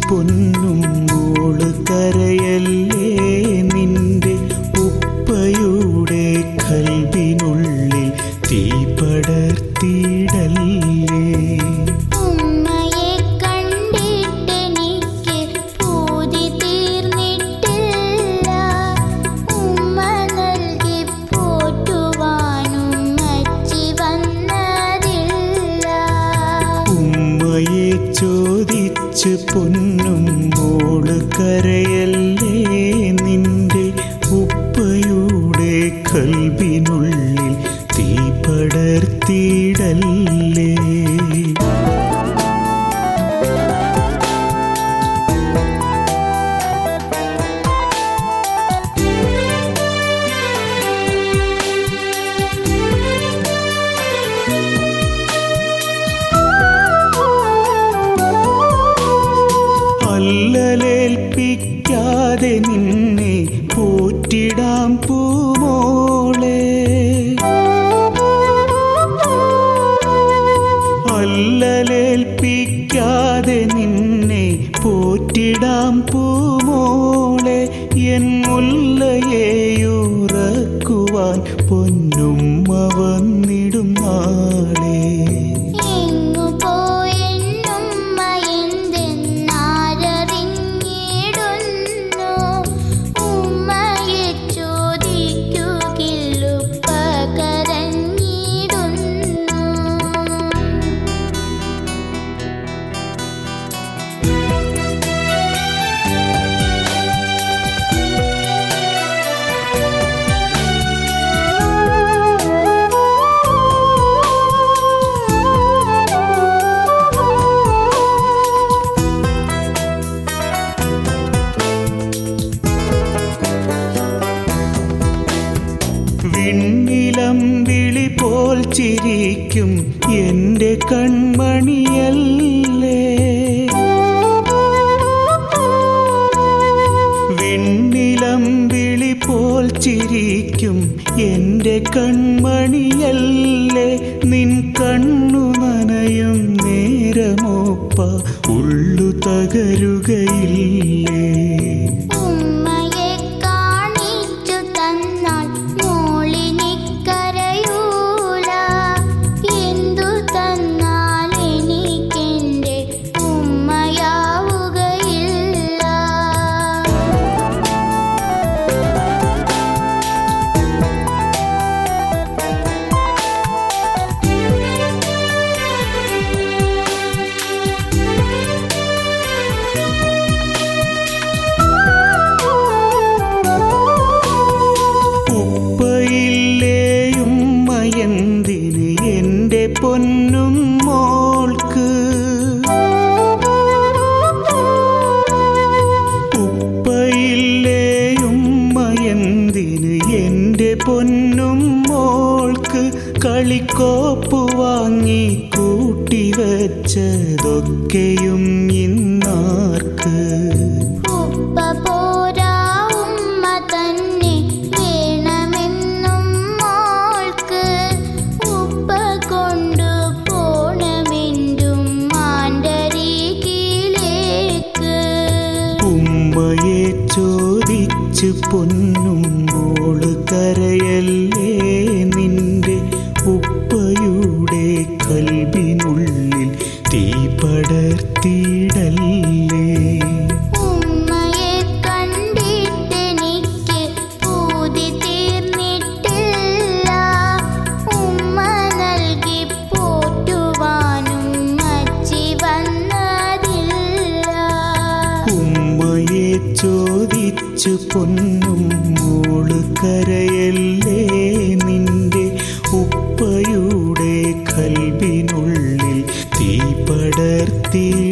പൊന്നും മോള് കരയല്ലേ നിന്റെ ഉപ്പയുടെ കൽവിനുള്ളിൽ തീ പടർത്തിയിടല്ലേ ഉമ്മയെ കണ്ടിട്ടെനിക്ക് പൂതി തീർന്നിട്ടില്ല ഉമ്മ നൽകി പോറ്റുവാനും അച്ചി വന്നതില്ല ഉമ്മയെ ചോദിച്ച് പൊന്നും മോള് കരയല്ലേ നിന്റെ ഉപ്പയുടെ കൽവിനുള്ളിൽ തീ പടർത്തിയിടല്ലേ അല്ലലേൽപ്പിക്കാതെ നിന്നെ പോറ്റിടാം പൂമോളെ അല്ലലേൽപ്പിക്കാതെ നിന്നെ പോറ്റിടാം പൂമോളെ എൻ മുല്ലയെയുറക്കുവാൻ പൊന്നുമ്മ വന്നിടും നാളെ എങ്ങു പോയെന്നുമ്മ എന്തെന്നാരറിഞ്ഞിടുന്നു ഉമ്മയെ ചോദിക്കുകില്ലുപ്പ കരഞ്ഞിടുന്നു വിണ്ണിലം വിളി പോൽ ചിരിക്കും എൻ്റെ കൺമണിയല്ലേ വിണ്ണിലം വിളി പോൽ ചിരിക്കും എൻ്റെ കൺമണിയല്ലേ നിൻ കണ്ണു നനയും നേരമോപ്പ ഉള്ളു തകരുകയില്ലേ ഉമ്മയെ കാണിച്ചു തന്നാൽ മോളിനിക്കരയൂല എന്തു തന്നാൽ എനിക്കെന്റെ ഉമ്മയാവുകയില്ല ഉപ്പയില്ലേയുമ്മയെന്തിന് എൻ്റെ പൊന്നും മോൾക്ക് ഉപ്പയില്ലേയുമ്മയെന്തിന് എൻ്റെ പൊന്നും മോൾക്ക് കളിക്കോപ്പ് വാങ്ങി കൂട്ടിവച്ചതൊക്കെയും ഇന്നാർക്ക് ഉപ്പ പോരാ ഉമ്മ തന്നെ വേണമെന്നും മോൾക്ക് ഉപ്പ കൊണ്ടു പോണമെന്തും മാണ്ടരികിലേക്ക് ഉമ്മയെ ചോദിച്ച് പൊന്നും മോള് കരയല്ലേ നിന്റെ ഉപ്പയുടെ കൽവിനുള്ളിൽ തീ പടർത്തിയിടല്ലേ ഉമ്മയെ കണ്ടിട്ടെനിക്ക് പൂതി തീർന്നിട്ടില്ല ഉമ്മ നൽകി പോറ്റുവാനും അച്ചി വന്നതില്ല ഉമ്മയെ ചോദിച്ച് പൊന്നും മോള് കരയല്ലേ നിന്റെ ഉപ്പയുടെ കൽവിനുള്ളിൽ തീ പടർത്തി